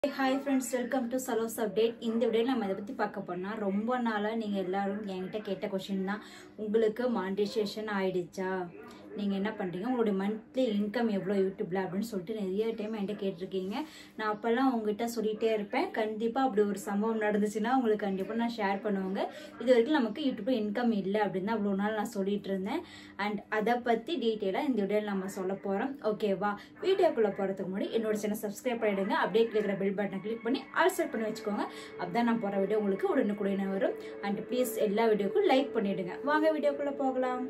hi friends welcome to சலோஸ் update இந்த வீடியோவில் நம்ம இதை பற்றி பார்க்க போனால் ரொம்ப நாளாக நீங்கள் எல்லாரும் என்கிட்ட கேட்ட கொஷின் தான் உங்களுக்கு மானிட்டைசேஷன் ஆயிடுச்சா நீங்கள் என்ன பண்ணுறீங்க உங்களுடைய மந்த்லி இன்கம் எவ்வளோ யூடியூப்பில் அப்படின்னு சொல்லிட்டு நிறைய டைம் என்கிட்ட கேட்டிருக்கீங்க நான் அப்போல்லாம் உங்ககிட்ட சொல்லிகிட்டே இருப்பேன் கண்டிப்பாக அப்படி ஒரு சம்பவம் நடந்துச்சுன்னா உங்களுக்கு கண்டிப்பாக நான் ஷேர் பண்ணுவாங்க இது வரைக்கும் நமக்கு யூடியூப்பில் இன்கம் இல்லை அப்படின்னு தான் அவ்வளோ நாள் நான் சொல்லிட்டு இருந்தேன் அண்ட் அதை பற்றி டீட்டெயிலாக இந்த வீடியோவில் நம்ம சொல்ல போகிறோம் ஓகேவா வீடியோக்குள்ளே போகிறதுக்கு முன்னாடி என்னோட சேனல் சப்ஸ்கிரைப் பண்ணிடுங்க அப்படியே கிளிக்கிற பெல் பட்டனை கிளிக் பண்ணி ஆல் செட் பண்ணி வச்சுக்கோங்க அப்பதான் நான் போகிற வீடியோ உங்களுக்கு உடனுக்குடனே வரும் அண்ட் ப்ளீஸ் எல்லா வீடியோக்கும் லைக் பண்ணிடுங்க வாங்க வீடியோக்குள்ளே போகலாம்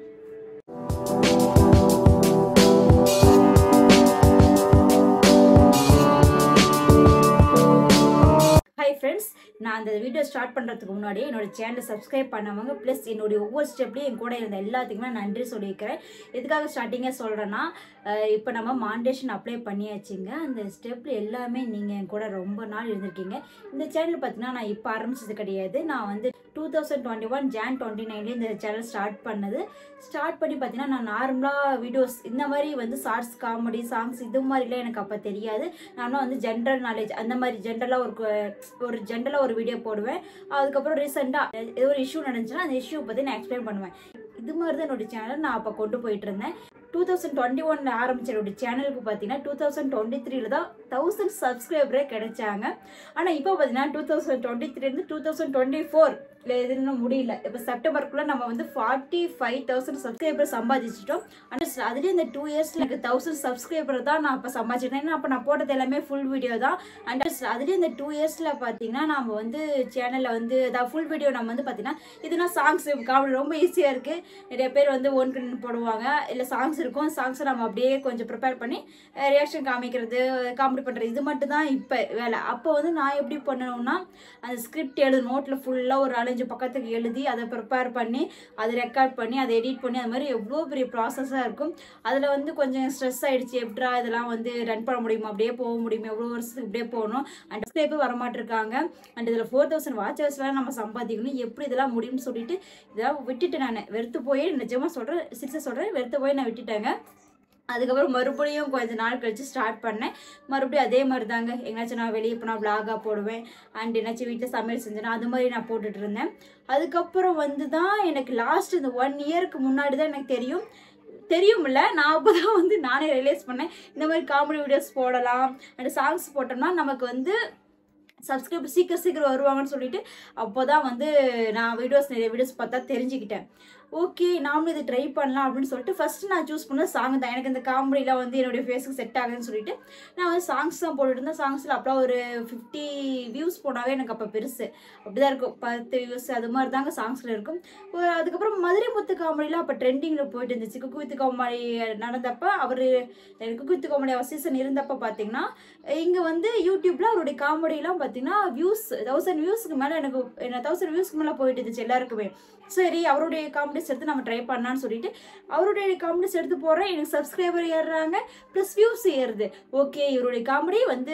ஹாய் ஃப்ரெண்ட்ஸ் நான் அந்த வீடியோ ஸ்டார்ட் பண்ணுறதுக்கு முன்னாடி என்னோட சேனலை சப்ஸ்கிரைப் பண்ணவங்க ப்ளஸ் என்னுடைய ஒவ்வொரு ஸ்டெப்லையும் என் கூட இருந்த எல்லாத்துக்குமே நன்றி சொல்லியிருக்கிறேன் எதுக்காக ஸ்டார்டிங்காக சொல்கிறேன்னா இப்போ நம்ம மாண்டேஷன் அப்ளை பண்ணியாச்சுங்க அந்த ஸ்டெப்பில் எல்லாமே நீங்கள் என் கூட ரொம்ப நாள் இருந்திருக்கீங்க இந்த சேனல் பார்த்தீங்கன்னா நான் இப்போ ஆரம்பிச்சது கிடையாது நான் வந்து two thousand twenty one Jan twenty நைன்லேயே இந்த சேனல் ஸ்டார்ட் பண்ணது ஸ்டார்ட் பண்ணி பார்த்தீங்கன்னா நான் நார்மலாக வீடியோஸ் இந்த மாதிரி வந்து ஷார்ட்ஸ் காமெடி சாங்ஸ் இது மாதிரிலாம் எனக்கு அப்போ தெரியாது நானும் வந்து ஜென்ரல் நாலேஜ் அந்த மாதிரி ஜென்ரலாக ஒரு ஒரு ஜென்ரலாக ஒரு வீடியோ போடுவேன் அதுக்கப்புறம் ரீசெண்டாக ஏதோ ஒரு இஷ்யூ நடந்துச்சுன்னா அந்த இஷ்யூ பற்றி நான் எக்ஸ்பிளைன் பண்ணுவேன் இது மாதிரி தான் என்னோட சேனல் நான் அப்போ கொண்டு போயிட்டு இருந்தேன் டூ தௌசண்ட் டுவெண்ட்டி ஒன்ல ஆரம்பிச்ச என்னோட சேனலுக்கு பார்த்தீங்கன்னா டூ தௌசண்ட் டுவெண்ட்டி த்ரீல தான் தௌசண்ட் சப்ஸ்கிரைபரே கிடைச்சாங்க ஆனால் இப்போ பார்த்தீங்கன்னா டூ தௌசண்ட் டுவெண்ட்டி த்ரீலேருந்து டூ தௌசண்ட் டுவெண்ட்டி ஃபோர் இது இன்னும் முடியல இப்போ செப்டம்பருக்குள்ள நம்ம வந்து ஃபார்ட்டி ஃபைவ் தௌசண்ட் சப்ஸ்கிரைபர் சம்பாதிச்சிட்டோம் ஆனால் அதுலேயே இந்த டூ இயர்ஸ்ல எனக்கு தௌசண்ட் சப்ஸ்கிரைபர் தான் நான் அப்போ சம்பாதிச்சிட்டேன் ஏன்னா அப்போ நான் போட்டது எல்லாமே ஃபுல் வீடியோ தான் அண்ட் அதுலேயே இந்த டூ இயர்ஸில் பார்த்தீங்கன்னா நம்ம வந்து சேனலில் வந்து அதாவது ஃபுல் வீடியோ நம்ம வந்து பார்த்தீங்கன்னா இதுனா சாங்ஸ் காமெடி ரொம்ப ஈஸியாக இருக்குது நிறைய பேர் வந்து ஒன் கன் போடுவாங்க இல்லை சாங்ஸ் இருக்கும் சாங்ஸை நம்ம அப்படியே கொஞ்சம் ப்ரிப்பேர் பண்ணி ரியாக்ஷன் காமிக்கிறது காமெடி பண்ணுறது இது மட்டும் தான் இப்போ வேலை அப்போ வந்து நான் எப்படி பண்ணணும்னா அந்த ஸ்கிரிப்ட் எழுது நோட்டில் ஃபுல்லாக ஒரு நாலஞ்சு பக்கத்துக்கு எழுதி அதை ப்ரிப்பேர் பண்ணி அதை ரெக்கார்ட் பண்ணி அதை எடிட் பண்ணி அது மாதிரி எவ்வளோ பெரிய ப்ராசஸாக இருக்கும் அதில் வந்து கொஞ்சம் ஸ்ட்ரெஸ் ஆகிடுச்சு எப்படா இதெல்லாம் வந்து ரன் பண்ண முடியுமா அப்படியே போக முடியுமா எவ்வளோ வருஷத்துக்கு இப்படியே போகணும் அண்ட் சப்ஸ்கிரைபர் வரமாட்டிருக்காங்க அண்ட் இதில் ஃபோர் தௌசண்ட் வாட்ச் ஹவர்ஸ்லாம் நம்ம சம்பாதிக்கணும் எப்படி இதெல்லாம் முடியும்னு சொல்லிட்டு இதெல்லாம் விட்டுட்டு நான் வெறுத்து போய் நிஜமாக சொல்கிறேன் சிரிச்ச சொல்கிறேன் வெறுத்து போய் நான் விட்டுட்டேங்க அதுக்கப்புறம் மறுபடியும் கொஞ்ச நாள் கழிச்சு ஸ்டார்ட் பண்ணேன் மறுபடியும் அதே மாதிரி தாங்க எங்கேயாச்சும் நான் வெளியே போனால் விலாகாக போடுவேன் அண்ட் என்னாச்சும் வீட்டில் சமையல் செஞ்சேன்னா அது மாதிரி நான் போட்டுட்டு இருந்தேன் அதுக்கப்புறம் வந்து தான் எனக்கு லாஸ்ட் இந்த ஒன் இயருக்கு முன்னாடி தான் எனக்கு தெரியும் தெரியும்ல நான் அப்போ தான் வந்து நானே ரியலைஸ் பண்ணேன் இந்த மாதிரி காமெடி வீடியோஸ் போடலாம் அண்ட் சாங்ஸ் போட்டோம்னா நமக்கு வந்து சப்ஸ்கிரைபர் சீக்கிரம் சீக்கிரம் வருவாங்கன்னு சொல்லிட்டு அப்போ தான் வந்து நான் வீடியோஸ் நிறைய வீடியோஸ் பார்த்தா தெரிஞ்சுக்கிட்டேன் ஓகே நாமளும் இதை ட்ரை பண்ணலாம் அப்படின்னு சொல்லிட்டு ஃபஸ்ட்டு நான் சூஸ் பண்ண சாங் தான் எனக்கு இந்த காமெடியில் வந்து என்னுடைய ஃபேஸுக்கு செட் ஆகுதுன்னு சொல்லிட்டு நான் வந்து சாங்ஸ் தான் போட்டுட்டு இருந்தேன் சாங்ஸில் அப்போ ஒரு ஃபிஃப்டி வியூஸ் போனாவே எனக்கு அப்போ பெருசு அப்படி தான் இருக்கும் பத்து வியூஸ் அது மாதிரி தாங்க சாங்ஸில் இருக்கும் அதுக்கப்புறம் மதுரை முத்து காமெடியில் அப்போ ட்ரெண்டிங்கில் போயிட்டு இருந்துச்சு குக்கு வித்து காமெடி நடந்தப்போ அவர் குக்கு வித்து காமெடி அவர் சீசன் இருந்தப்போ பார்த்தீங்கன்னா இங்கே வந்து யூடியூப்பில் அவருடைய காமெடியெலாம் பார்த்தீங்கன்னா வியூஸ் தௌசண்ட் வியூஸ்க்கு மேலே எனக்கு என்ன தௌசண்ட் வியூஸ்க்கு மேலே போயிட்டு இருந்துச்சு எல்லாருக்குமே சரி அவருடைய காமெடிஸ் எடுத்து நம்ம ட்ரை பண்ணலான்னு சொல்லிட்டு அவருடைய காமெடிஸ் எடுத்து போகிறேன் எனக்கு சப்ஸ்கிரைபர் ஏறுறாங்க ப்ளஸ் வியூஸ் ஏறுது ஓகே இவருடைய காமெடி வந்து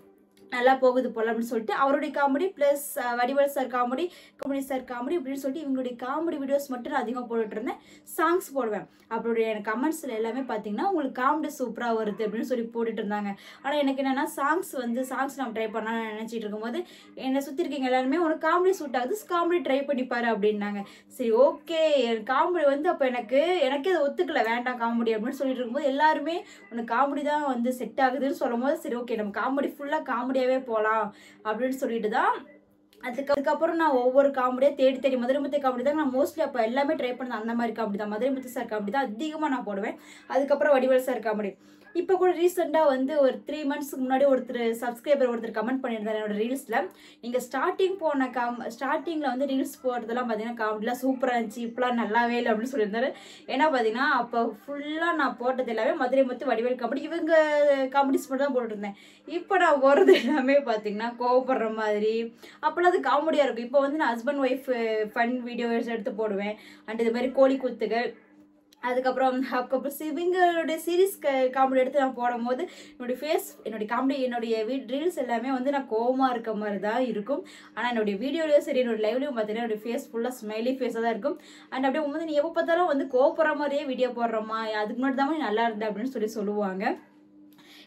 நல்லா போகுது போல அப்படின்னு சொல்லிட்டு அவருடைய comedy plus Vadivelu sir comedy comedy sir comedy அப்படின்னு சொல்லிட்டு இவங்களுடைய காமெடி வீடியோஸ் மட்டும் நான் அதிகமாக போட்டுட்டு இருந்தேன் சாங்ஸ் போடுவேன் அவருடைய எனக்கு கமெண்ட்ஸில் எல்லாமே பார்த்தீங்கன்னா உங்களுக்கு காமெடி சூப்பராக வருது அப்படின்னு சொல்லி போட்டுட்டு இருந்தாங்க ஆனால் எனக்கு என்னென்னா சாங்ஸ் வந்து சாங்ஸ் நம்ம ட்ரை பண்ணலாம்னு நினச்சிட்டு இருக்கும்போது என்னை சுற்றி இருக்கீங்க எல்லாருமே உனக்கு காமெடி சூட் ஆகுது காமெடி ட்ரை பண்ணிப்பாரு அப்படின்னாங்க சரி ஓகே காமெடி வந்து அப்போ எனக்கு எனக்கே அதை ஒத்துக்கல வேண்டாம் காமெடி அப்படின்னு சொல்லிட்டு இருக்கும்போது எல்லாருமே உனக்கு காமெடி தான் வந்து செட் ஆகுதுன்னு சொல்லும் போது சரி ஓகே நம்ம காமெடி ஃபுல்லாக காமெடியாகவே போகலாம் அப்படின்னு சொல்லிட்டு தான் அதுக்கு அதுக்கப்புறம் நான் ஒவ்வொரு காமெடியாக தேடி தேடி மதுரைமுத்து காமெடி தான் நான் மோஸ்ட்லி அப்போ எல்லாமே ட்ரை பண்ணது அந்த மாதிரி காமெடி தான் மதுரைமுத்து சார் காமெடி தான் அதிகமாக நான் போடுவேன் அதுக்கப்புறம் வடிவேல் சார் காமெடி இப்போ கூட ரீசெண்டாக வந்து ஒரு த்ரீ மந்த்ஸ்க்கு முன்னாடி ஒருத்தர் சப்ஸ்கிரைபர் ஒருத்தர் கமெண்ட் பண்ணியிருந்தார் என்னோட ரீல்ஸில் நீங்கள் ஸ்டார்டிங் போன காம் ஸ்டார்டிங்கில் வந்து ரீல்ஸ் போடுறதெல்லாம் பார்த்தீங்கன்னா காமெடிலாம் சூப்பராக இருந்துச்சு இப்போலாம் நல்லாவே இல்லை அப்படின்னு சொல்லியிருந்தாரு ஏன்னா பார்த்தீங்கன்னா அப்போ ஃபுல்லாக நான் போட்டது எல்லாமே மதுரை முத்து வடிவேல் காமெடி இவங்க காமெடிஸ் மட்டும் தான் போட்டுருந்தேன் இப்போ நான் போகிறது எல்லாமே பார்த்தீங்கன்னா கோவப்படுற மாதிரி அப்போல்லாம் அது காமெடியாக இருக்கும் இப்போ வந்து நான் ஹஸ்பண்ட் ஒய்ஃப் ஃபன் வீடியோஸ் எடுத்து போடுவேன் அண்ட் இது மாதிரி கோழி குத்துகள் அதுக்கப்புறம் அதுக்கப்புறம் இவங்களுடைய சீரீஸ் காமெடி எடுத்து நான் போடும் போது என்னுடைய ஃபேஸ் என்னுடைய காமெடி என்னுடைய வீ ரீல்ஸ் எல்லாமே வந்து நான் கோவமாக இருக்க மாதிரி தான் இருக்கும் ஆனால் என்னுடைய வீடியோலையும் சரி என்னோட லைவ்லையும் பார்த்தீங்கன்னா என்னுடைய ஃபேஸ் ஃபுல்லாக ஸ்மைலி ஃபேஸாக தான் இருக்கும் அண்ட் அப்படியே வந்து நீ எப்போ பார்த்தாலும் வந்து கோவப்படுற மாதிரியே வீடியோ போடுறோமா அதுக்கு முன்னாடி தான் நீ நல்லா இருந்த அப்படின்னு சொல்லி சொல்லுவாங்க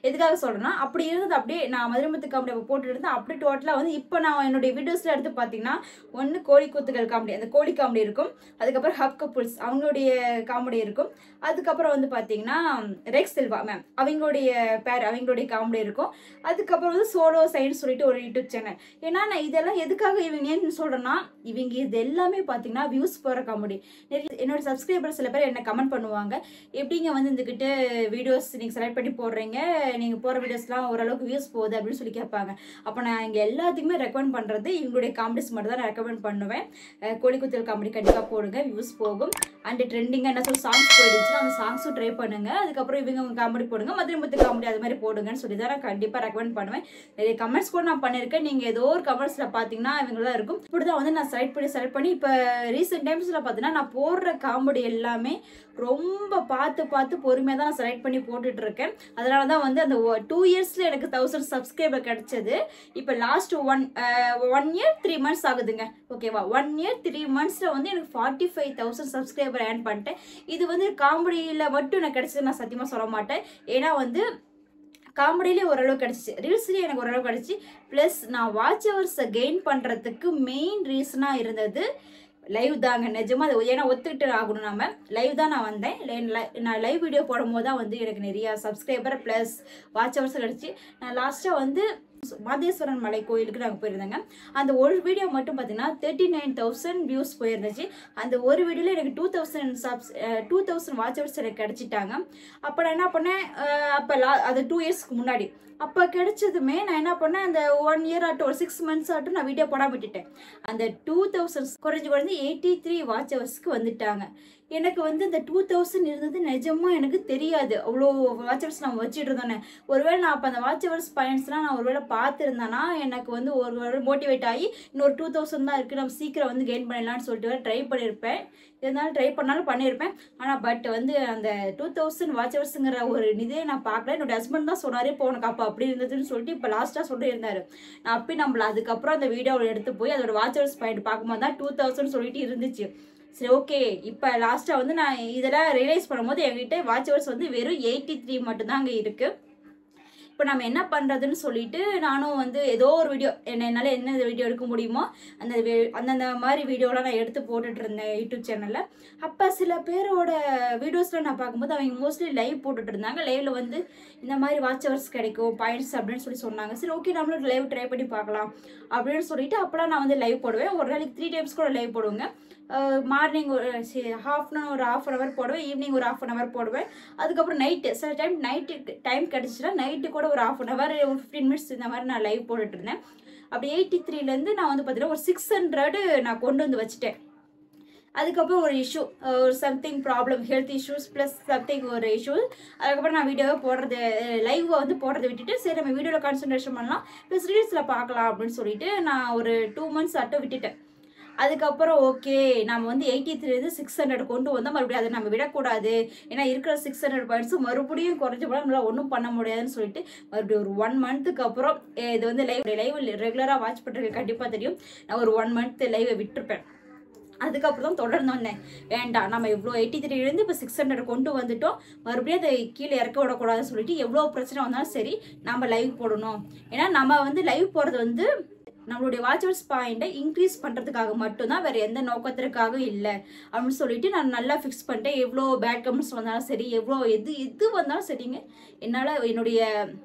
எதுக்காக சொல்கிறேன்னா அப்படி இருந்தது அப்படியே நான் மதுரமுத்து காமெடி அப்போ போட்டுட்டு இருந்தேன் அப்படியே டோட்டலாக வந்து இப்போ நான் என்னுடைய வீடியோஸில் எடுத்து பார்த்தீங்கன்னா ஒன்று கோழி கூத்துகள் காமெடி அந்த கோழி காமெடி இருக்கும் அதுக்கப்புறம் ஹப் கப்புள்ஸ் அவங்களுடைய காமெடி இருக்கும் அதுக்கப்புறம் வந்து பார்த்தீங்கன்னா ரெக்ஸ் செல்வா மேம் அவங்களுடைய பேர் அவங்களுடைய காமெடி இருக்கும் அதுக்கப்புறம் வந்து சோலோ சயின்ஸ் சொல்லிட்டு ஒரு யூடியூப் சேனல் ஏன்னா நான் இதெல்லாம் எதுக்காக இவங்க ஏன்னு சொல்கிறேன்னா இவங்க இது எல்லாமே பார்த்தீங்கன்னா வியூஸ் போகிற காமெடி நிறைய என்னோட சப்ஸ்கிரைபர் சில பேர் என்ன கமெண்ட் பண்ணுவாங்க எப்படிங்க வந்து இருந்துக்கிட்டு வீடியோஸ் நீங்கள் செலக்ட் பண்ணி போடுறீங்க நீங்கள் போகிற வீடியோஸ்லாம் ஓரளவுக்கு வியூஸ் போகுது அப்படின்னு சொல்லி கேட்பாங்க அப்போ நான் இங்கே எல்லாத்துக்குமே ரெக்கமெண்ட் பண்ணுறது இவங்களுடைய காமெடிஸ் மட்டும் தான் ரெக்கமெண்ட் பண்ணுவேன் அஹ் கோழிக்குத்தல் காமெடி கண்டிப்பாக போடுங்க வியூஸ் போகும் அண்ட் ட்ரெண்டிங்காக என்ன சொல்லி சாங்ஸ் போயிடுச்சுன்னா அந்த சாங்ஸும் ட்ரை பண்ணுங்க அதுக்கப்புறம் இவங்க காமெடி போடுங்க மதுரை முத்து காமெடி அது மாதிரி போடுங்கன்னு சொல்லி தான் நான் கண்டிப்பாக ரெக்கமெண்ட் பண்ணுவேன் நிறைய கமெண்ட்ஸ் கூட நான் பண்ணியிருக்கேன் நீங்கள் ஏதோ ஒரு கமெண்ட்ஸில் பார்த்தீங்கன்னா இவங்களாம் இருக்கும் இப்படி தான் வந்து நான் செலக்ட் பண்ணி செலக்ட் பண்ணி இப்போ ரீசெண்ட் டைம்ஸில் பார்த்தீங்கன்னா நான் போடுற காமெடி எல்லாமே ரொம்ப பார்த்து பார்த்து பொறுமையாக தான் நான் செலக்ட் பண்ணி போட்டுட்டு இருக்கேன் அதனால தான் வந்து அந்த டூ இயர்ஸில் எனக்கு தௌசண்ட் சப்ஸ்கிரைபர் கிடைச்சது இப்போ last one one year three months ஆகுதுங்க ஓகேவா ஒன் இயர் த்ரீ மந்த்ஸில் வந்து எனக்கு forty five thousand subscriber earn பண்ணிட்டேன் இது வந்து காமெடியில் மட்டும் எனக்கு கிடைச்சது நான் சத்தியமாக சொல்ல மாட்டேன் ஏன்னா வந்து காமெடியிலே ஓரளவு கிடச்சிச்சு ரீல்ஸ்லேயே எனக்கு ஓரளவு கிடச்சி ப்ளஸ் நான் வாட்ச் ஹவர்ஸை கெயின் பண்ணுறதுக்கு மெயின் ரீசனாக இருந்தது லைவ் தாங்க நிஜமா அது ஏன்னா ஒத்துக்கிட்டு ஆகணும் நம்ம லைவ் தான் நான் வந்தேன் லை- லை- நான் லைவ் வீடியோ போடும்போது தான் வந்து எனக்கு நிறையா சப்ஸ்கிரைபர் ப்ளஸ் வாட்ச் ஹவர்ஸ் கிடச்சி நான் லாஸ்ட்டாக வந்து மாதேஸ்வரன் மலை கோயிலுக்கு நாங்கள் போயிருந்தேங்க அந்த ஒரு வீடியோ மட்டும் பார்த்தீங்கன்னா தேர்ட்டி நைன் தௌசண்ட் வியூஸ் போயிருந்துச்சு அந்த ஒரு வீடியோவில் எனக்கு two thousand subs two thousand watch hours எனக்கு கிடச்சிட்டாங்க அப்போ நான் என்ன பண்ணேன் அஹ் அப்போ லா அது டூ இயர்ஸ்க்கு முன்னாடி அப்போ கிடைச்சதுமே நான் என்ன பண்ணேன் அந்த ஒன் இயர் ஆட்டும் ஒரு சிக்ஸ் மந்த்ஸ் ஆட்டும் நான் வீடியோ போடாம விட்டுட்டேன் அந்த டூ தௌசண்ட் குறைஞ்சு குறைஞ்சு எயிட்டி த்ரீ வாட்ச் ஹவர்ஸ்க்கு வந்துட்டாங்க எனக்கு வந்து இந்த டூ தௌசண்ட் இருந்தது நிஜமா எனக்கு தெரியாது அவ்வளோ வாட்ச் ஹவர்ஸ் நான் வச்சுட்டு இருந்தேனே ஒருவேளை நான் அப்போ அந்த வாட்ச் ஹவர்ஸ் பாயிண்ட்ஸ்லாம் நான் ஒருவேளை பார்த்துருந்தேன்னா எனக்கு வந்து ஒரு வேளை மோட்டிவேட் ஆகி இன்னொரு டூ தௌசண்ட் தான் இருக்குது நம்ம சீக்கிரம் வந்து கெயின் பண்ணிடலாம்னு சொல்லிட்டு ட்ரை பண்ணியிருப்பேன் இருந்தாலும் ட்ரை பண்ணாலும் பண்ணியிருப்பேன் ஆனால் பட் வந்து அந்த டூ தௌசண்ட் வாட்ச் ஹவர்ஸுங்கிற ஒரு இதே நான் பார்க்கல என்னோட ஹஸ்பண்ட் தான் சொன்னார் இப்போ உனக்கு அப்போ அப்படி இருந்ததுன்னு சொல்லிட்டு இப்போ லாஸ்ட்டாக சொல்லியிருந்தாரு நான் அப்படி நம்மள அதுக்கப்புறம் அந்த வீடியோவில் எடுத்து போய் அதோட வாட்ச் ஹவர்ஸ் பாயிண்ட் பார்க்கும்போது தான் டூ தௌசண்ட் சொல்லிட்டு இருந்துச்சு சரி ஓகே இப்போ லாஸ்ட்டாக வந்து நான் இதெல்லாம் ரியலைஸ் பண்ணும்போது என்கிட்ட வாட்ச் ஹவர்ஸ் வந்து வெறும் எயிட்டி த்ரீ மட்டும்தான் அங்கே இருக்குது இப்போ நம்ம என்ன பண்ணுறதுன்னு சொல்லிட்டு நானும் வந்து ஏதோ ஒரு வீடியோ என்ன என்னால் என்ன வீடியோ எடுக்க முடியுமோ அந்த வி- அந்தந்த மாதிரி வீடியோலாம் நான் எடுத்து போட்டுட்டு இருந்தேன் யூடியூப் சேனலில் அப்போ சில பேரோட வீடியோஸில் நான் பார்க்கும்போது அவங்க மோஸ்ட்லி லைவ் போட்டுட்டு இருந்தாங்க லைவ்ல வந்து இந்த மாதிரி வாட்ச் ஹவர்ஸ் கிடைக்கும் பாயிண்ட்ஸ் அப்படின்னு சொல்லி சொன்னாங்க சரி ஓகே நம்மளும் லைவ் ட்ரை பண்ணி பார்க்கலாம் அப்படின்னு சொல்லிட்டு அப்போலாம் நான் வந்து லைவ் போடுவேன் ஒரு நாளைக்கு த்ரீ டைம்ஸ் கூட லைவ் போடுவேங்க மார்னிங் ஒரு ஹாஃப் அன் ஒரு ஹாஃப் அன் ஹவர் போடுவேன் ஈவினிங் ஒரு ஹாஃப் அன் ஹவர் போடுவேன் அதுக்கப்புறம் நைட்டு சில டைம் நைட்டு டைம் கிடச்சிச்சுன்னா நைட்டு கூட ஒரு ஹாஃப் அன் ஹவர் ஒரு ஃபிஃப்டீன் மினிட்ஸ் இந்த மாதிரி நான் லைவ் போட்டுட்டு இருந்தேன் அப்படி எயிட்டி த்ரீலேருந்து நான் வந்து பார்த்தீங்கன்னா ஒரு சிக்ஸ் ஹண்ட்ரடு நான் கொண்டு வந்து வச்சுட்டேன் அதுக்கப்புறம் ஒரு இஷ்யூ ஒரு something problem health issues plus something ஒரு இஷ்யூ அதுக்கப்புறம் நான் வீடியோவை போடுறது லைவை வந்து போடுறதை விட்டுட்டு சரி நம்ம வீடியோவில் கான்சன்ட்ரேஷன் பண்ணலாம் ப்ளஸ் ரீல்ஸில் பார்க்கலாம் அப்படின்னு சொல்லிட்டு நான் ஒரு டூ மந்த்ஸ் அட்டும் விட்டுட்டேன் அதுக்கப்புறம் ஓகே நம்ம வந்து எயிட்டி த்ரீலேருந்து சிக்ஸ் ஹண்ட்ரட் கொண்டு வந்தால் மறுபடியும் அதை நம்ம விடக்கூடாது ஏன்னா இருக்கிற சிக்ஸ் ஹண்ட்ரட் பாயிண்ட்ஸும் மறுபடியும் குறைஞ்ச போனால் நம்மளால் ஒன்றும் பண்ண முடியாதுன்னு சொல்லிட்டு மறுபடியும் ஒரு ஒன் மந்த்துக்கு அப்புறம் eh, இது வந்து லைவ் லைவ் ரெகுலராக வாட்ச் பண்ணுறதுக்கு கண்டிப்பாக தெரியும் நான் ஒரு ஒன் மந்த் லைவை விட்டுருப்பேன் அதுக்கப்புறம் தான் தொடர்ந்து வந்தேன் வேண்டாம் நம்ம இவ்வளோ எயிட்டி த்ரீலேருந்து இப்போ சிக்ஸ் ஹண்ட்ரட் கொண்டு வந்துட்டோம் மறுபடியும் அதை கீழே இறக்க விடக்கூடாதுன்னு சொல்லிட்டு எவ்வளோ பிரச்சனை வந்தாலும் சரி நம்ம லைவ் போடணும் ஏன்னா நம்ம வந்து லைவ் போடுறது வந்து நம்மளுடைய வாட்சர்ஸ் பாயிண்ட்டை இன்க்ரீஸ் பண்ணுறதுக்காக மட்டும்தான் வேறு எந்த நோக்கத்திற்காகவும் இல்லை அப்படின்னு சொல்லிட்டு நான் நல்லா ஃபிக்ஸ் பண்ணிட்டேன் எவ்வளோ பேட் கமெண்ட்ஸ் வந்தாலும் சரி எவ்வளோ எது எது வந்தாலும் சரிங்க என்னால் என்னுடைய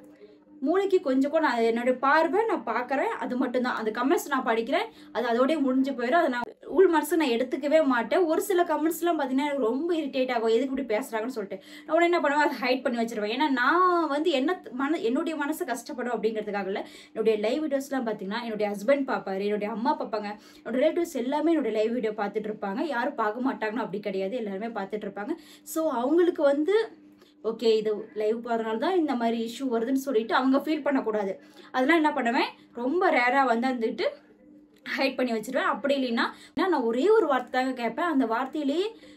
மூளைக்கு கொஞ்சம் கூட நான் என்னுடைய பார்வை நான் பார்க்குறேன் அது மட்டும்தான் அந்த கமெண்ட்ஸ் நான் படிக்கிறேன் அது அதோடய முடிஞ்சு போயிடும் அதை நான் உள் மனசு நான் எடுத்துக்கவே மாட்டேன் ஒரு சில கமெண்ட்ஸ்லாம் பார்த்தீங்கன்னா எனக்கு ரொம்ப இரிட்டேட் ஆகும் எதுக்கு இப்படி பேசுகிறாங்கன்னு சொல்லிட்டு நான் உடனே என்ன பண்ணுவேன் அதை ஹைட் பண்ணி வச்சிருவேன் ஏன்னா நான் வந்து என்ன மன என்னுடைய மனசு கஷ்டப்படும் அப்படிங்கிறதுக்காக இல்லை என்னுடைய லைவ் வீடியோஸ்லாம் பார்த்தீங்கன்னா என்னுடைய ஹஸ்பண்ட் பார்ப்பாரு என்னுடைய அம்மா பார்ப்பாங்க என்னோட ரிலேட்டிவ்ஸ் எல்லாமே என்னோட லைவ் வீடியோ பார்த்துட்டு இருப்பாங்க யாரும் பார்க்க மாட்டாங்கன்னு அப்படி கிடையாது எல்லாருமே பார்த்துட்டு இருப்பாங்க ஸோ அவங்களுக்கு வந்து ஓகே இது லைவ் போகிறதுனால தான் இந்த மாதிரி இஷ்யூ வருதுன்னு சொல்லிட்டு அவங்க ஃபீல் பண்ணக்கூடாது அதெல்லாம் என்ன பண்ணுவேன் ரொம்ப ரேராக வந்து வந்துட்டு ஹைட் பண்ணி வச்சிருவேன் அப்படி இல்லைன்னா ஏன்னா நான் ஒரே ஒரு வார்த்தை தாங்க கேட்பேன் அந்த வார்த்தையிலேயே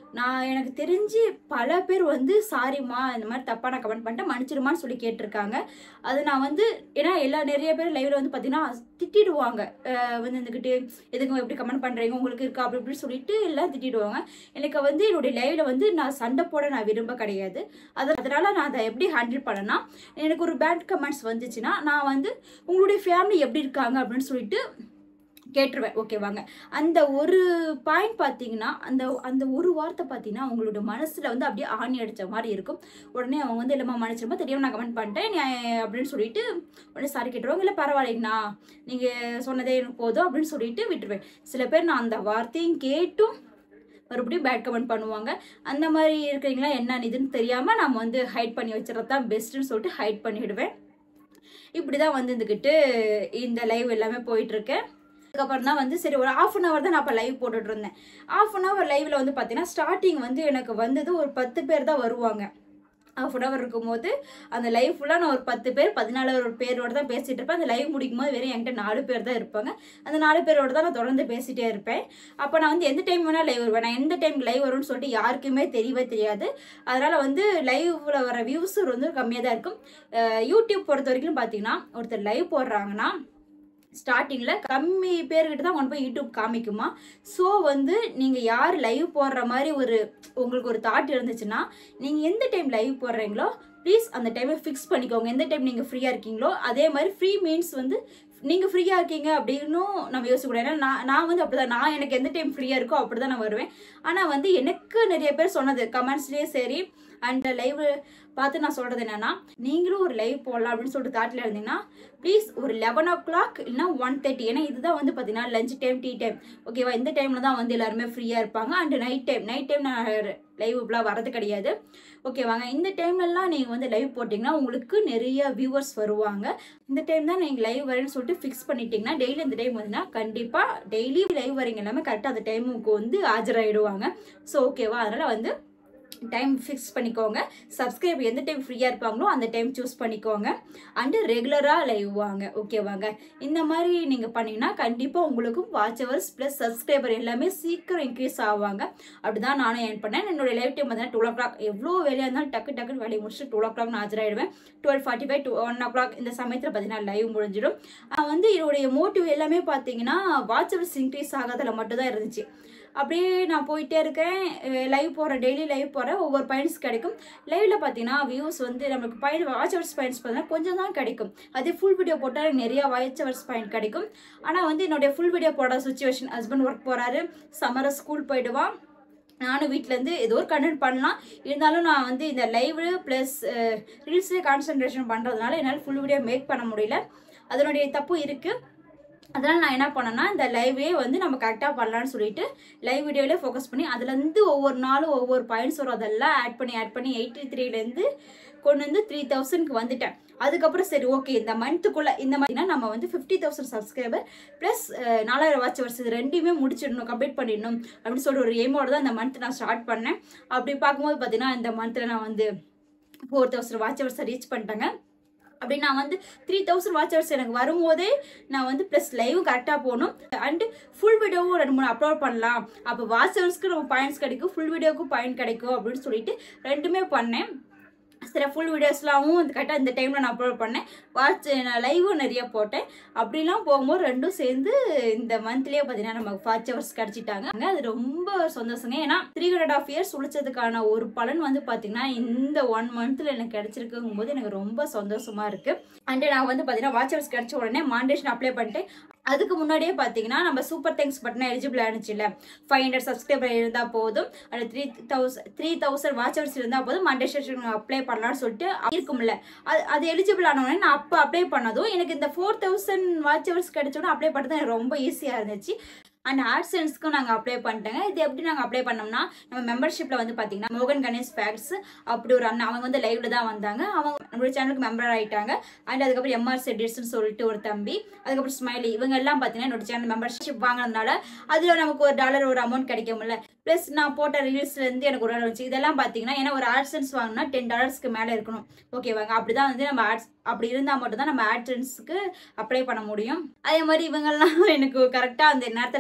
நான் எனக்கு தெரிஞ்சு பல பேர் வந்து சாரிம்மா இந்த மாதிரி தப்பாக நான் கமெண்ட் பண்ணிட்டேன் மன்னிச்சிடுமான்னு சொல்லி கேட்டிருக்காங்க அது நான் வந்து ஏன்னா எல்லா நிறைய பேர் லைவ்ல வந்து பார்த்தீங்கன்னா திட்டிடுவாங்க அஹ் வந்து இருந்துக்கிட்டு எதுக்கு எப்படி கமெண்ட் பண்ணுறீங்க உங்களுக்கு இருக்கா அப்படி இப்படி சொல்லிட்டு எல்லாம் திட்டிடுவாங்க எனக்கு வந்து என்னுடைய லைவ்ல வந்து நான் சண்டை போட நான் விரும்ப கிடையாது அது அதனால நான் அதை எப்படி ஹேண்டில் பண்ணேன்னா எனக்கு ஒரு பேட் கமெண்ட்ஸ் வந்துச்சுன்னா நான் வந்து உங்களுடைய ஃபேமிலி எப்படி இருக்காங்க அப்படின்னு சொல்லிட்டு கேட்டுருவேன் ஓகேவாங்க அந்த ஒரு பாயிண்ட் பார்த்தீங்கன்னா அந்த அந்த ஒரு வார்த்தை பார்த்தீங்கன்னா அவங்களோட மனசில் வந்து அப்படியே ஆணி அடித்த மாதிரி இருக்கும் உடனே அவங்க வந்து இல்லைம்மா மன்னிச்சிருமா தெரியாம நான் கமெண்ட் பண்ணிட்டேன் நீ அப்படின்னு சொல்லிட்டு உடனே சாரி கேட்டுருவாங்க இல்லை பரவாயில்லைங்கண்ணா நீங்கள் சொன்னதே எனக்கு போதும் அப்படின்னு சொல்லிட்டு விட்டுருவேன் சில பேர் நான் அந்த வார்த்தையும் கேட்டும் மறுபடியும் பேட் கமெண்ட் பண்ணுவாங்க அந்த மாதிரி இருக்கிறீங்களா என்ன இதுன்னு தெரியாமல் நம்ம வந்து ஹைட் பண்ணி வச்சுறது தான் பெஸ்ட்டுன்னு சொல்லிட்டு ஹைட் பண்ணிவிடுவேன் இப்படி தான் வந்து இருந்துக்கிட்டு இந்த லைவ் எல்லாமே போயிட்டுருக்கேன் அதுக்கப்புறம் தான் வந்து சரி ஒரு ஆஃப் அன் ஹவர் தான் நான் அப்போ லைவ் போட்டுட்டு இருந்தேன் ஆஃப் அன் ஹவர் லைவில் வந்து பார்த்தீங்கன்னா ஸ்டார்டிங் வந்து எனக்கு வந்தது ஒரு பத்து பேர் தான் வருவாங்க ஆஃப் அன் ஹவர் இருக்கும்போது அந்த லைவ் ஃபுல்லாக நான் ஒரு பத்து பேர் பதினாலு ஒரு பேரோட தான் பேசிகிட்டு இருப்பேன் அந்த லைவ் முடிக்கும் போது வெறும் என்கிட்ட நாலு பேர் தான் இருப்பாங்க அந்த நாலு பேரோட தான் நான் தொடர்ந்து பேசிகிட்டே இருப்பேன் அப்போ நான் வந்து எந்த டைம் வேணால் லைவ் வருவேன் நான் எந்த டைம் லைவ் வரும்னு சொல்லிட்டு யாருக்குமே தெரியவே தெரியாது அதனால் வந்து லைவில் வர வியூஸ் வந்து கம்மியாக தான் இருக்கும் அஹ் யூடியூப் பொறுத்த வரைக்கும் பார்த்தீங்கன்னா ஒருத்தர் லைவ் போடுறாங்கன்னா ஸ்டார்டிங்கில் கம்மி பேர்கிட்ட தான் கொண்டு போய் யூடியூப் காமிக்குமா ஸோ வந்து நீங்கள் யார் லைவ் போடுற மாதிரி ஒரு உங்களுக்கு ஒரு தாட் இருந்துச்சுன்னா நீங்கள் எந்த டைம் லைவ் போடுறீங்களோ ப்ளீஸ் அந்த டைமை ஃபிக்ஸ் பண்ணிக்கோங்க எந்த டைம் நீங்கள் ஃப்ரீயாக இருக்கீங்களோ அதே மாதிரி ஃப்ரீ மீன்ஸ் வந்து நீங்கள் ஃப்ரீயாக இருக்கீங்க அப்படின்னும் நம்ம யோசிக்கக்கூடாது ஏன்னா நான் நான் வந்து அப்படி தான் நான் எனக்கு எந்த டைம் ஃப்ரீயாக இருக்கோ அப்படி தான் நான் வருவேன் ஆனால் வந்து எனக்கு நிறைய பேர் சொன்னது கமெண்ட்ஸ்லேயே சரி அண்ட் லைவ் பார்த்து நான் சொல்கிறது என்னென்னா நீங்களும் ஒரு லைவ் போடலாம் அப்படின்னு சொல்லிட்டு தாட்டில் இருந்தீங்கன்னா ப்ளீஸ் ஒரு லெவன் ஓ கிளாக் இல்லைனா ஒன் தேர்ட்டி ஏன்னா இதுதான் வந்து பார்த்தீங்கன்னா லஞ்ச் டைம் டீ டைம் ஓகேவா இந்த டைமில் தான் வந்து எல்லாருமே ஃப்ரீயாக இருப்பாங்க and night time night time நான் லைவ் இப்பெல்லாம் வரது கிடையாது ஓகேவாங்க இந்த டைம்லலாம் நீங்கள் வந்து லைவ் போட்டிங்கன்னா உங்களுக்கு நிறைய வியூவர்ஸ் வருவாங்க இந்த டைம் தான் நீங்கள் லைவ் வரேன்னு சொல்லிட்டு ஃபிக்ஸ் பண்ணிட்டீங்கன்னா டெய்லி இந்த டைம் வந்துன்னா கண்டிப்பாக டெய்லி லைவ் வரீங்க எல்லாமே கரெக்டாக அந்த டைமுக்கு வந்து ஆஜராகிடுவாங்க ஸோ ஓகேவா அதனால் வந்து டைம் ஃபிக்ஸ் பண்ணிக்கோங்க சப்ஸ்கிரைப் எந்த டைம் ஃப்ரீயாக இருப்பாங்களோ அந்த டைம் சூஸ் பண்ணிக்கோங்க அண்டு ரெகுலராக லைவ் வாங்க ஓகேவாங்க இந்த மாதிரி நீங்கள் பண்ணிங்கன்னா கண்டிப்பாக உங்களுக்கும் வாட்ச் ஹவர்ஸ் ப்ளஸ் சப்ஸ்கிரைபர் எல்லாமே சீக்கிரம் இன்க்ரீஸ் ஆவாங்க அப்படி தான் நானும் ஏன் பண்ணேன் என்னோட லைவ் டைம் பார்த்தீங்கன்னா டுவெல் ஓ கிளாக் எவ்வளோ வேலையாக இருந்தாலும் டக்கு டக்குன்னு வேலையை முடிச்சுட்டு டுவெல் ஓ கிளாக் நான் ஆஜராயிடுவேன் twelve forty five to one o'clock இந்த சமயத்தில் பார்த்தீங்கன்னா லைவ் முடிஞ்சிடும் நான் வந்து என்னுடைய மோட்டிவ் எல்லாமே பார்த்தீங்கன்னா வாட்ச் ஹவர்ஸ் இன்க்ரீஸ் ஆகாதில் மட்டும்தான் இருந்துச்சு அப்படியே நான் போயிட்டே இருக்கேன் லைவ் போகிறேன் டெய்லி லைவ் போகிறேன் ஒவ்வொரு பாயிண்ட்ஸ் கிடைக்கும் லைவ்ல பார்த்தீங்கன்னா வியூஸ் வந்து நம்மளுக்கு பாயிண்ட் வாட்ச் ஹவர்ஸ் பாயிண்ட்ஸ் பார்த்தீங்கன்னா கொஞ்சம் தான் கிடைக்கும் அதே ஃபுல் வீடியோ போட்டால் எனக்கு நிறைய வாட்ச் ஹவர்ஸ் பாயிண்ட் கிடைக்கும் ஆனால் வந்து என்னுடைய ஃபுல் வீடியோ போட சுச்சுவேஷன் ஹஸ்பண்ட் ஒர்க் போகிறாரு சம்மரை ஸ்கூல் போயிடுவான் நானும் வீட்டிலேருந்து ஏதோ ஒரு கண்டென்ட் பண்ணலாம் இருந்தாலும் நான் வந்து இந்த லைவ் ப்ளஸ் ரீல்ஸ்லேயே கான்சன்ட்ரேஷன் பண்ணுறதுனால என்னால் ஃபுல் வீடியோ மேக் பண்ண முடியல அதனுடைய தப்பு இருக்குது அதனால் நான் என்ன பண்ணேன்னா இந்த லைவே வந்து நம்ம கரெக்டாக பண்ணலான்னு சொல்லிட்டு லைவ் வீடியோவிலே ஃபோக்கஸ் பண்ணி அதுலேருந்து ஒவ்வொரு நாளும் ஒவ்வொரு பாயிண்ட்ஸ் வரும் அதெல்லாம் ஆட் பண்ணி ஆட் பண்ணி எயிட்டி த்ரீலேருந்து கொண்டு வந்து த்ரீ தௌசண்ட்க்கு வந்துட்டேன் அதுக்கப்புறம் சரி ஓகே இந்த மந்த்துக்குள்ளே இந்த மாதிரினா நம்ம வந்து ஃபிஃப்டி தௌசண்ட் சப்ஸ்கிரைபர் ப்ளஸ் நாலாயிரம் வாட்ச் ஹவர்ஸ் இது ரெண்டையுமே முடிச்சிடணும் கம்ப்ளீட் பண்ணிடணும் அப்படின்னு சொல்லிட்டு ஒரு எய்மோட தான் இந்த மந்த் நான் ஸ்டார்ட் பண்ணேன் அப்படி பார்க்கும்போது பார்த்தீங்கன்னா இந்த மந்தில் நான் வந்து ஃபோர் தௌசண்ட் வாட்ச் ஹவர்ஸை ரீச் பண்ணிட்டேங்க அப்படி நான் வந்து த்ரீ தௌசண்ட் வாட்ச் ஹவர்ஸ் எனக்கு வரும்போதே நான் வந்து ப்ளஸ் லைவும் கரெக்டாக போகணும் அண்டு ஃபுல் வீடியோவும் ரெண்டு மூணு அப்லோட் பண்ணலாம் அப்போ வாட்ச் ஹவர்ஸ்க்கு நம்ம பாயிண்ட்ஸ் கிடைக்கும் ஃபுல் வீடியோவுக்கும் பாயிண்ட் கிடைக்கும் அப்படின்னு சொல்லிட்டு ரெண்டுமே பண்ணேன் சில ஃபுல் வீடியோஸ்லாமும் கரெக்டாக இந்த டைமில் நான் அப்லோட் பண்ணேன் வாட்ச் நான் லைவும் நிறைய போட்டேன் அப்படிலாம் போகும்போது ரெண்டும் சேர்ந்து இந்த மந்த்லேயே பார்த்தீங்கன்னா நமக்கு வாட்ச் ஹவர்ஸ் கிடச்சிட்டாங்க அது ரொம்ப சந்தோஷங்க ஏன்னா த்ரீ ஹண்ட்ரட் ஆஃப் இயர்ஸ் உழைச்சதுக்கான ஒரு பலன் வந்து பார்த்தீங்கன்னா இந்த ஒன் மந்த்தில் எனக்கு கிடச்சிருக்குங்கும் போது எனக்கு ரொம்ப சந்தோஷமா இருக்கு அண்ட் நான் வந்து பார்த்தீங்கன்னா வாட்ச் ஹவர்ஸ் கிடச்ச உடனே மாண்டேஷன் அப்ளை பண்ணிட்டு அதுக்கு முன்னாடியே பார்த்தீங்கன்னா நம்ம சூப்பர் தேங்க்ஸ் பட்டன் எலிஜிபிள் ஆனிச்சுல ஃபைவ் ஹண்ட்ரட் சப்ஸ்கிரைபர் இருந்தால் போதும் அது three thousand three thousand watch hours இருந்தால் போதும் மாண்டேஷன் அப்ளை பண்ணலாம்னு சொல்லிட்டு இருக்கும்ல அது அது எலிஜிபிள் ஆனவொடனே நான் அப்போ அப்ளை பண்ணதும் எனக்கு இந்த ஃபோர் தௌசண்ட் வாட்ச் ஹவர்ஸ் கிடைச்சோன்னா அப்ளை பண்ணுறது எனக்கு ரொம்ப ஈஸியாக இருந்துச்சு அண்ட் ஆட்சன்ஸ்க்கும் நாங்கள் அப்ளை பண்ணிட்டேங்க இது எப்படி நாங்கள் அப்ளை பண்ணோம்னா நம்ம மெம்பர்ஷிப்பில் வந்து பார்த்தீங்கன்னா மோகன் கணேஷ் ஃபேக்ட்ஸ் அப்படி ஒரு அண்ணன் அவங்க வந்து லைவ்ல தான் வந்தாங்க அவங்க நம்மளோட சேனலுக்கு மெம்பர் ஆயிட்டாங்க அண்ட் அதுக்கப்புறம் எம்ஆர் செட்டிஸ்னு சொல்லிட்டு ஒரு தம்பி அதுக்கப்புறம் ஸ்மைலி இவங்க எல்லாம் பார்த்தீங்கன்னா என்னோட சேனல் மெம்பர்ஷிப் வாங்கினதுனால அதில் நமக்கு ஒரு டாலர் ஒரு அமௌண்ட் கிடைக்கும்ல ப்ளஸ் நான் போட்ட ரீல்ஸ்லேருந்து எனக்கு ஒரு வந்துச்சு இதெல்லாம் பார்த்தீங்கன்னா ஏன்னா ஒரு ஆட்சன்ஸ் வாங்கினா டென் டாலர்ஸ்க்கு மேலே இருக்கணும் ஓகேவாங்க அப்படி தான் வந்து நம்ம ஆட்ஸ் அப்படி இருந்தால் மட்டும் தான் நம்ம ஆட்சன்ஸ்க்கு அப்ளை பண்ண முடியும் அதே மாதிரி இவங்கெல்லாம் எனக்கு கரெக்டாக அந்த நேரத்தில்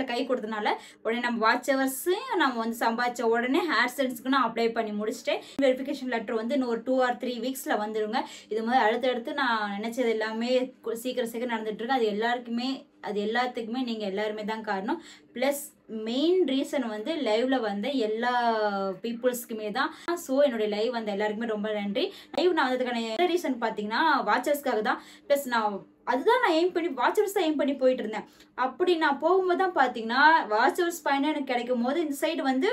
கை கொடுத்தனால உடனே நம்ம வாட்ச் ஹவர்ஸையும் நம்ம வந்து சம்பாதிச்ச உடனே ஹேர் சென்ஸ்க்கு நான் அப்ளை பண்ணி முடிச்சிட்டேன் வெரிஃபிகேஷன் லெட்டர் வந்து இன்னும் ஒரு டூ ஆர் த்ரீ வீக்ஸில் வந்துடுங்க இது மாதிரி அடுத்தடுத்து நான் நினச்சது எல்லாமே கு- சீக்கிரம் சீக்கிரம் நடந்துட்டு இருக்கு அது எல்லாருக்குமே அது எல்லாத்துக்குமே நீங்கள் எல்லாருமே தான் காரணம் ப்ளஸ் மெயின் ரீசன் வந்து லைவ்ல வந்த எல்லா பீப்புள்ஸ்க்குமே தான் ஸோ என்னுடைய லைவ் வந்த எல்லாருக்குமே ரொம்ப நன்றி லைவ் நான் வந்ததுக்கான என்ன ரீசன் பார்த்தீங்கன்னா வாட்சர்ஸ்க்காக தான் ப்ளஸ் நான் அதுதான் நான் எய்ம் பண்ணி வாட்சர்ஸ் தான் எய்ம் பண்ணி போயிட்டு இருந்தேன் அப்படி நான் போகும்போது தான் பார்த்தீங்கன்னா வாட்சர்ஸ் பாயிண்ட் எனக்கு கிடைக்கும் போது இந்த சைடு வந்து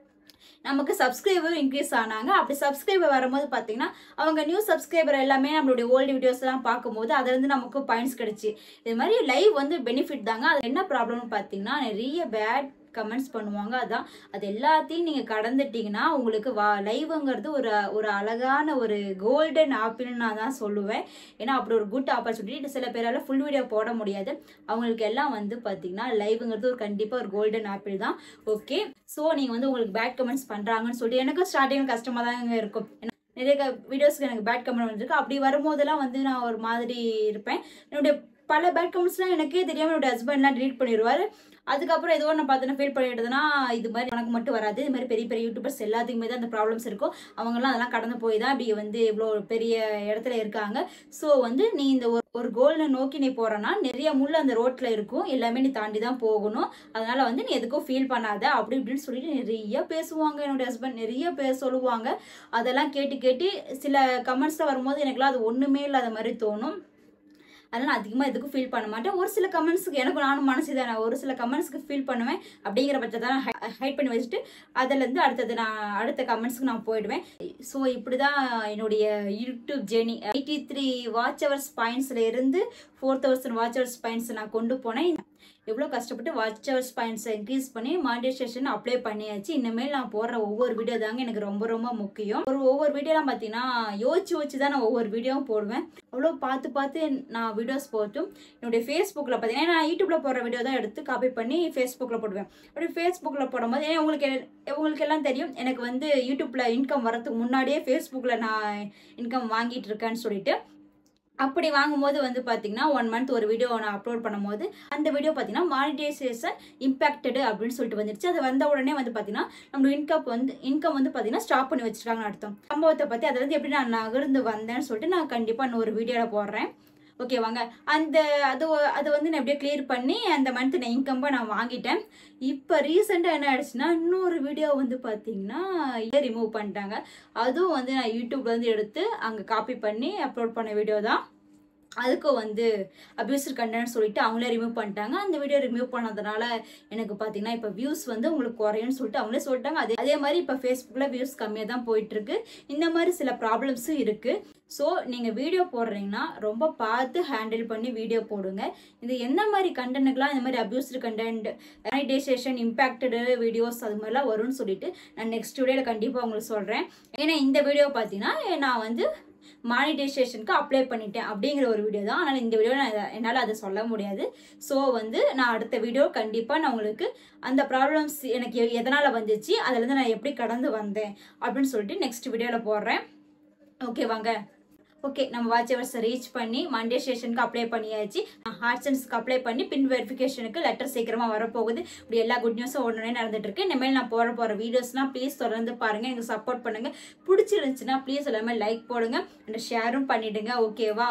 நமக்கு சப்ஸ்கிரைபர் இன்க்ரீஸ் ஆனாங்க அப்படி சப்ஸ்கிரைபர் வரும்போது பார்த்தீங்கன்னா அவங்க நியூ சப்ஸ்கிரைபர் எல்லாமே நம்மளுடைய ஓல்டு வீடியோஸ்லாம் பார்க்கும்போது அதுலேருந்து நமக்கு பாயிண்ட்ஸ் கிடைச்சி இது மாதிரி லைவ் வந்து பெனிஃபிட் தாங்க அது என்ன ப்ராப்ளம்னு பார்த்தீங்கன்னா நிறைய பேட் கமெண்ட்ஸ் பண்ணுவாங்க அதான் அது எல்லாத்தையும் நீங்கள் கடந்துட்டீங்கன்னா உங்களுக்கு வா லைவுங்கிறது ஒரு ஒரு அழகான ஒரு கோல்டன் ஆப்பிள்னு நான் தான் சொல்லுவேன் ஏன்னா அப்படி ஒரு குட் ஆப்பர்ச்சுனிட்டி சில பேரால் ஃபுல் வீடியோ போட முடியாது அவங்களுக்கு எல்லாம் வந்து பார்த்தீங்கன்னா லைவுங்கிறது ஒரு கண்டிப்பாக ஒரு கோல்டன் ஆப்பிள் தான் ஓகே ஸோ நீங்கள் வந்து உங்களுக்கு பேட் கமெண்ட்ஸ் பண்ணுறாங்கன்னு சொல்லிட்டு எனக்கும் ஸ்டார்டிங் கஷ்டமாக தாங்க இருக்கும் ஏன்னா நிறைய வீடியோஸ்க்கு எனக்கு பேட் கமெண்ட் வந்திருக்கு அப்படி வரும்போதெல்லாம் வந்து நான் ஒரு மாதிரி இருப்பேன் என்னுடைய பல பேட் கமெண்ட்ஸ்லாம் எனக்கே தெரியாமல் என்னுடைய ஹஸ்பண்ட்லாம் delete பண்ணிடுவார் அதுக்கப்புறம் ஏதோ நான் பார்த்தோன்னா ஃபீல் பண்ணிடுதுன்னா இது மாதிரி உனக்கு மட்டும் வராது இது மாதிரி பெரிய பெரிய யூடியூபர்ஸ் எல்லாத்துக்குமே தான் அந்த ப்ராப்ளம்ஸ் இருக்கும் அவங்கெல்லாம் அதெல்லாம் கடந்து போய் தான் இப்படி வந்து இவ்வளோ பெரிய இடத்துல இருக்காங்க ஸோ வந்து நீ இந்த ஒரு ஒரு கோலை நோக்கி நீ போறேன்னா நிறைய முள் அந்த ரோட்ல இருக்கும் எல்லாமே நீ தாண்டி தான் போகணும் அதனால வந்து நீ எதுக்கும் ஃபீல் பண்ணாத அப்படி இப்படின்னு சொல்லிட்டு நிறைய பேசுவாங்க என்னுடைய ஹஸ்பண்ட் நிறைய பேச சொல்லுவாங்க அதெல்லாம் கேட்டு கேட்டு சில கமெண்ட்ஸ்லாம் வரும்போது எனக்குலாம் அது ஒண்ணுமே இல்லாத மாதிரி தோணும் அதனால் நான் அதிகமாக எதுக்கும் ஃபீல் பண்ண மாட்டேன் ஒரு சில கமெண்ட்ஸுக்கு எனக்கு நானும் மனசு தானே ஒரு சில கமெண்ட்ஸ்க்கு ஃபீல் பண்ணுவேன் அப்படிங்கிற பட்சத்தை நான் ஹைட் பண்ணி வச்சுட்டு அதுலேருந்து அடுத்தது நான் அடுத்த கமெண்ட்ஸ்க்கு நான் போயிடுவேன் ஸோ இப்படி தான் என்னுடைய YouTube journey eighty three watch hours பாயிண்ட்ஸில் இருந்து four thousand watch hours points நான் கொண்டு போனேன் எவ்வளோ கஷ்டப்பட்டு வாட்ச் ஹவர்ஸ் பாயிண்ட்ஸை இன்க்ரீஸ் பண்ணி மானிட்டைசேஷன் அப்ளை பண்ணியாச்சு இனிமேல் நான் போடுற ஒவ்வொரு வீடியோ தாங்க எனக்கு ரொம்ப ரொம்ப முக்கியம் ஒரு ஒவ்வொரு வீடியோலாம் பார்த்தீங்கன்னா யோசிச்சு யோசிச்சு தான் நான் ஒவ்வொரு வீடியோவும் போடுவேன் அவ்வளோ பார்த்து பார்த்து நான் வீடியோஸ் போட்டும் என்னுடைய ஃபேஸ்புக்கில் பார்த்தீங்கன்னா நான் யூடியூப்பில் போடுற வீடியோ தான் எடுத்து காப்பி பண்ணி ஃபேஸ்புக்கில் போடுவேன் அப்படி ஃபேஸ்புக்கில் போடும்போது ஏன்னா உங்களுக்கு எ- உங்களுக்கு எல்லாம் தெரியும் எனக்கு வந்து யூடியூப்பில் இன்கம் வரதுக்கு முன்னாடியே ஃபேஸ்புக்கில் நான் இன்கம் வாங்கிட்டு இருக்கேன்னு சொல்லிட்டு அப்படி வாங்கும்போது வந்து பார்த்தீங்கன்னா ஒன் மந்த் ஒரு வீடியோ நான் அப்லோட் பண்ணும்போது அந்த வீடியோ பார்த்தீங்கன்னா மானிட்டைசேஷன் இம்பாக்டடு அப்படின்னு சொல்லிட்டு வந்துருச்சு அது வந்த உடனே வந்து பார்த்தீங்கன்னா நம்ம இன்கம் வந்து இன்கம் வந்து பார்த்தீங்கன்னா ஸ்டாப் பண்ணி வச்சிருக்காங்கன்னு அர்த்தம் சம்பவத்தை பற்றி அதுலேருந்து எப்படி நான் நகர்ந்து வந்தேன்னு சொல்லிட்டு நான் கண்டிப்பாக இன்னொரு வீடியோவில் போடுறேன் ஓகே வாங்க அந்த அது ஒ- அது வந்து நான் எப்படியோ கிளியர் பண்ணி அந்த மந்த் நான் இன்கம்பை நான் வாங்கிட்டேன் இப்போ ரீசெண்டாக என்ன ஆயிடுச்சுன்னா இன்னொரு வீடியோ வந்து பார்த்தீங்கன்னா ரிமூவ் பண்ணிட்டாங்க அதுவும் வந்து நான் யூடியூப்ல இருந்து எடுத்து அங்கே காப்பி பண்ணி அப்லோட் பண்ண வீடியோ தான் அதுக்கும் வந்து அபியூசர் கண்டென்ட் சொல்லிட்டு அவங்களே ரிமூவ் பண்ணிட்டாங்க அந்த வீடியோ ரிமூவ் பண்ணதுனால எனக்கு பார்த்தீங்கன்னா இப்போ வியூஸ் வந்து உங்களுக்கு குறையும்னு சொல்லிட்டு அவங்களே சொல்லிட்டாங்க அதே அதே மாதிரி இப்போ ஃபேஸ்புக்கில் வியூஸ் கம்மியாக தான் போயிட்டு இருக்கு இந்த மாதிரி சில ப்ராப்ளம்ஸும் இருக்கு ஸோ நீங்கள் வீடியோ போடுறீங்கன்னா ரொம்ப பார்த்து ஹேண்டில் பண்ணி வீடியோ போடுங்க இது என்ன மாதிரி கண்டென்ட்டுக்கெலாம் இந்த மாதிரி abused content monetisation impacted videos அது மாதிரிலாம் வரும்னு சொல்லிட்டு நான் நெக்ஸ்ட் வீடியோவில் கண்டிப்பாக உங்களுக்கு சொல்கிறேன் ஏன்னா இந்த வீடியோ பார்த்தீங்கன்னா நான் வந்து மானிட்டைசேஷனுக்கு அப்ளை பண்ணிட்டேன் அப்படிங்கிற ஒரு வீடியோ தான் ஆனால் இந்த வீடியோ நான் இத- என்னால் அதை சொல்ல முடியாது ஸோ வந்து நான் அடுத்த வீடியோ கண்டிப்பாக நான் உங்களுக்கு அந்த ப்ராப்ளம்ஸ் எனக்கு எ- எதனால் வந்துச்சு அதுலேருந்து நான் எப்படி கடந்து வந்தேன் அப்படின்னு சொல்லிட்டு நெக்ஸ்ட் வீடியோவில் போடுறேன் ஓகே வாங்க ஓகே நம்ம வாட்ச் ஹவர்ஸை ரீச் பண்ணி மண்டே ஸ்டேஷனுக்கு அப்ளை பண்ணியாச்சு ஹார்ட்சன்ஸ்க்கு அப்ளை பண்ணி பின் வெரிஃபிகேஷனுக்கு லெட்டர் சீக்கிரமாக வரப்போகுது இப்படி எல்லா குட் நியூஸும் உடனே நடந்துட்டு இருக்கு இனிமேல் நான் போட போகிற வீடியோஸ்லாம் ப்ளீஸ் தொடர்ந்து பாருங்கள் எனக்கு சப்போர்ட் பண்ணுங்க பிடிச்சிருந்துச்சுன்னா ப்ளீஸ் எல்லாமே லைக் போடுங்க அண்ட் ஷேரும் பண்ணிடுங்க ஓகேவா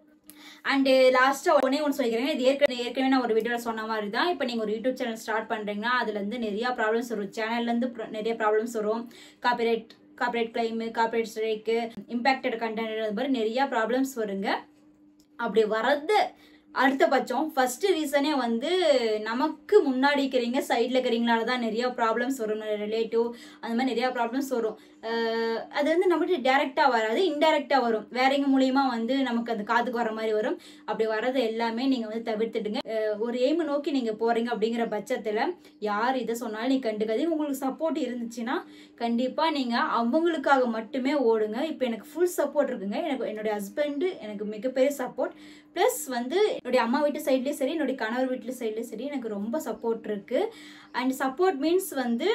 அண்டு லாஸ்ட்டாக ஒன்றே ஒன்று சொல்லிக்கிறேன் இது ஏற்கனவே ஏற்கனவே நான் ஒரு வீடியோவில் சொன்ன மாதிரி தான் இப்போ நீங்கள் ஒரு யூடியூப் சேனல் ஸ்டார்ட் பண்ணுறீங்கன்னா அதுலேருந்து நிறையா ப்ராப்ளம்ஸ் வரும் சேனல்லேருந்து நிறைய ப்ராப்ளம்ஸ் வரும் copyright copyright claim copyright strike impacted content அது மாதிரி நிறையா ப்ராப்ளம்ஸ் வருங்க அப்படி வரது அடுத்தபட்சம் ஃபர்ஸ்ட் ரீசனே வந்து நமக்கு முன்னாடி இருக்கிறீங்க சைடில் இருக்கிறீங்களால தான் நிறைய ப்ராப்ளம்ஸ் வரும் ரிலேட்டிவ் அந்த மாதிரி நிறைய ப்ராப்ளம்ஸ் வரும் அஹ் அது வந்து நம்மகிட்ட டேரெக்டாக வராது இன்டெரக்டாக வரும் வேறங்க மூலியமா வந்து நமக்கு அந்த காதுக்கு வர மாதிரி வரும் அப்படி வர்றது எல்லாமே நீங்கள் வந்து தவிர்த்துடுங்க அஹ் ஒரு எய்மை நோக்கி நீங்கள் போகிறீங்க அப்படிங்கிற பட்சத்தில் யார் இதை சொன்னாலும் நீ கண்டுக்காதீங்க உங்களுக்கு சப்போர்ட் இருந்துச்சுன்னா கண்டிப்பாக நீங்கள் அவங்களுக்காக மட்டுமே ஓடுங்க இப்போ எனக்கு ஃபுல் சப்போர்ட் இருக்குங்க எனக்கு என்னுடைய ஹஸ்பண்டு எனக்கு மிகப்பெரிய சப்போர்ட் ப்ளஸ் வந்து என்னுடைய அம்மா வீட்டு சைட்லேயும் சரி என்னுடைய கணவர் வீட்டு சைட்லேயும் சரி எனக்கு ரொம்ப சப்போர்ட் இருக்குது அண்ட் சப்போர்ட் மீன்ஸ் வந்து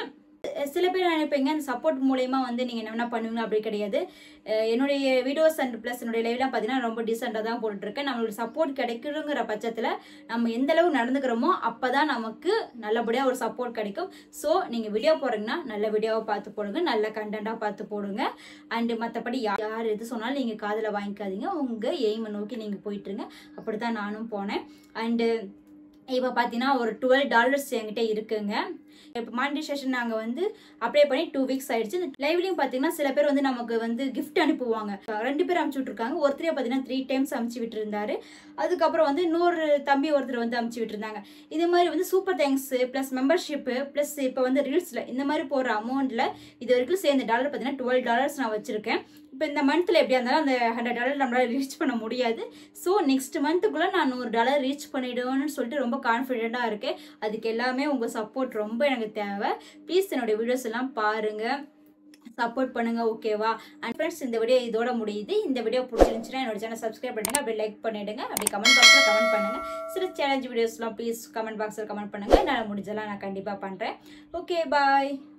சில பேர் நினைப்பீங்க அந்த சப்போர்ட் மூலயமா வந்து நீங்கள் என்ன வேணா பண்ணுவீங்க அப்படி கிடையாது அஹ் என்னுடைய வீடியோஸ் அண்ட் ப்ளஸ் என்னுடைய லைவ்லாம் பார்த்தீங்கன்னா ரொம்ப டீசெண்டாக தான் போட்டுருக்கேன் நம்மளோட சப்போர்ட் கிடைக்கணுங்கிற பட்சத்தில் நம்ம எந்த அளவு நடந்துக்கிறோமோ அப்போ தான் நமக்கு நல்லபடியாக ஒரு சப்போர்ட் கிடைக்கும் ஸோ நீங்கள் வீடியோ போடுறீங்கன்னா நல்ல வீடியோவை பார்த்து போடுங்க நல்ல கண்டென்ட்டாக பார்த்து போடுங்க அண்டு மற்றபடி யார் யார் எது சொன்னாலும் நீங்கள் காதில் வாங்கிக்காதீங்க உங்கள் எய்மை நோக்கி நீங்கள் போயிட்டுருங்க அப்படி தான் நானும் போனேன் அண்டு இப்போ பார்த்தீங்கன்னா ஒரு டுவெல் டாலர்ஸ் என்கிட்ட இருக்குங்க இப்போ மானிட்டைசேஷன் நாங்கள் வந்து அப்ளை பண்ணி டூ வீக்ஸ் ஆயிடுச்சு லைவ்லையும் பார்த்தீங்கன்னா சில பேர் வந்து நமக்கு வந்து கிஃப்ட் அனுப்புவாங்க ரெண்டு பேர் அனுப்பிச்சு விட்ருக்காங்க ஒருத்தரே பார்த்தீங்கன்னா த்ரீ டைம்ஸ் அனுப்பிச்சு விட்டுருந்தாரு அதுக்கப்புறம் வந்து இன்னொரு தம்பி ஒருத்தர் வந்து அனுப்பிச்சு விட்டுருந்தாங்க இது மாதிரி வந்து super thanks plus membership plus இப்போ வந்து ரீல்ஸில் இந்த மாதிரி போகிற அமௌண்ட்டில் இது வரைக்கும் சேர்ந்த டாலர் பார்த்தீங்கன்னா டுவெல் டாலர்ஸ் நான் வச்சுருக்கேன் இப்போ இந்த மந்த்தில் எப்படியா இருந்தாலும் அந்த ஹண்ட்ரட் டாலர் நம்மளால் ரீச் பண்ண முடியாது ஸோ நெக்ஸ்ட் மந்த்துக்குள்ளே நான் நூறு டாலர் ரீச் பண்ணிவிடுவேன்னு சொல்லிட்டு ரொம்ப கான்ஃபிடெண்ட்டாக இருக்கேன் அதுக்கு எல்லாமே உங்கள் சப்போர்ட் ரொம்ப எனக்கு தேவை ப்ளீஸ் என்னுடைய வீடியோஸ் எல்லாம் பாருங்கள் சப்போர்ட் பண்ணுங்க ஓகேவா அண்ட் ஃப்ரெண்ட்ஸ் இந்த வீடியோ இதோட முடியுது இந்த வீடியோ பிடிச்சிருந்துச்சுன்னா என்னோட சேனல் சப்ஸ்கிரைப் பண்ணுங்க அப்படியே லைக் பண்ணிடுங்க அப்படி கமெண்ட் பாக்ஸில் கமெண்ட் பண்ணுங்க சில சேலஞ்ச் வீடியோஸ்லாம் ப்ளீஸ் கமெண்ட் பாக்ஸில் கமெண்ட் பண்ணுங்க என்னால் முடிஞ்சதெல்லாம் நான் கண்டிப்பாக பண்ணுறேன் ஓகே பாய்